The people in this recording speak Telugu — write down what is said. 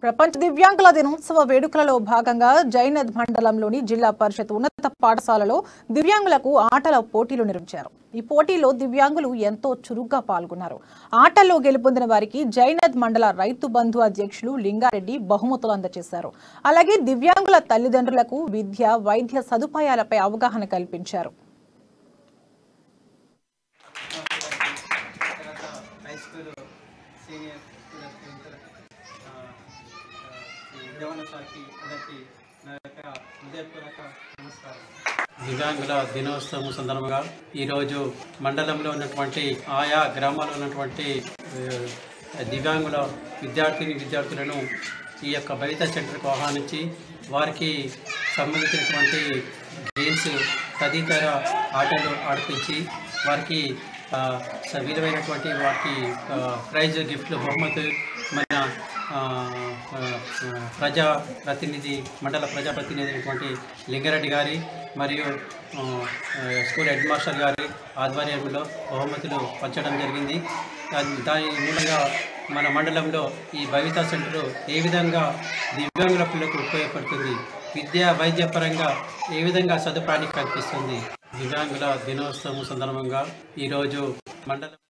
ప్రపంచ దివ్యాంగుల దినోత్సవ వేడుకలలో భాగంగా జైనద్ మండలంలోని జిల్లా పరిషత్ ఉన్నత పాఠశాలలో దివ్యాంగులకు ఆటల పోటీలు నిర్వహించారు ఈ పోటీలో దివ్యాంగులు ఎంతో చురుగ్గా పాల్గొన్నారు ఆటల్లో గెలుపొందిన వారికి జైనద్ మండల రైతు బంధు అధ్యక్షులు లింగారెడ్డి బహుమతులు అందజేశారు అలాగే దివ్యాంగుల తల్లిదండ్రులకు విద్య వైద్య సదుపాయాలపై అవగాహన కల్పించారు తర్వాత high school senior students inter ఆ, ఆ, ఈ ఉద్యోగశాఖకి అందరికీ నా యొక్క హృదయపూర్వక నమస్కారం దివ్యాంగుల దినోత్సవం సందర్భంగా ఈరోజు మండలంలో ఉన్నటువంటి ఆయా గ్రామాల్లో ఉన్నటువంటి ఆ, దివ్యాంగుల విద్యార్థిని విద్యార్థులను ఈ యొక్క భవిత సెంటర్కు ఆహ్వానించి వారికి సంబంధించినటువంటి గేమ్స్ తదితర ఆటలు ఆడిపించి వారికి ఆ, స- విలువైనటువంటి వారికి ఆ, ప్రైజ్ గిఫ్ట్లు బహుమతులు మన ఆ, ఆ, ఆ, ప్రజా ప్రతినిధి మండల ప్రజా ప్రతినిధి అయినటువంటి లింగారెడ్డి గారి మరియు ఆ, ఆ, స్కూల్ హెడ్ మాస్టర్ గారి ఆధ్వర్యంలో బహుమతులు పంచడం జరిగింది దాని దాని మూలంగా మన మండలంలో ఈ భవిత సెంటర్ ఏ విధంగా దివ్యాంగుల పిల్లలకు ఉపయోగపడుతుంది విద్యా వైద్య పరంగా ఏ విధంగా సదుపాయాన్ని కల్పిస్తుంది దివ్యాంగుల దినోత్సవం సందర్భంగా ఈరోజు మండలం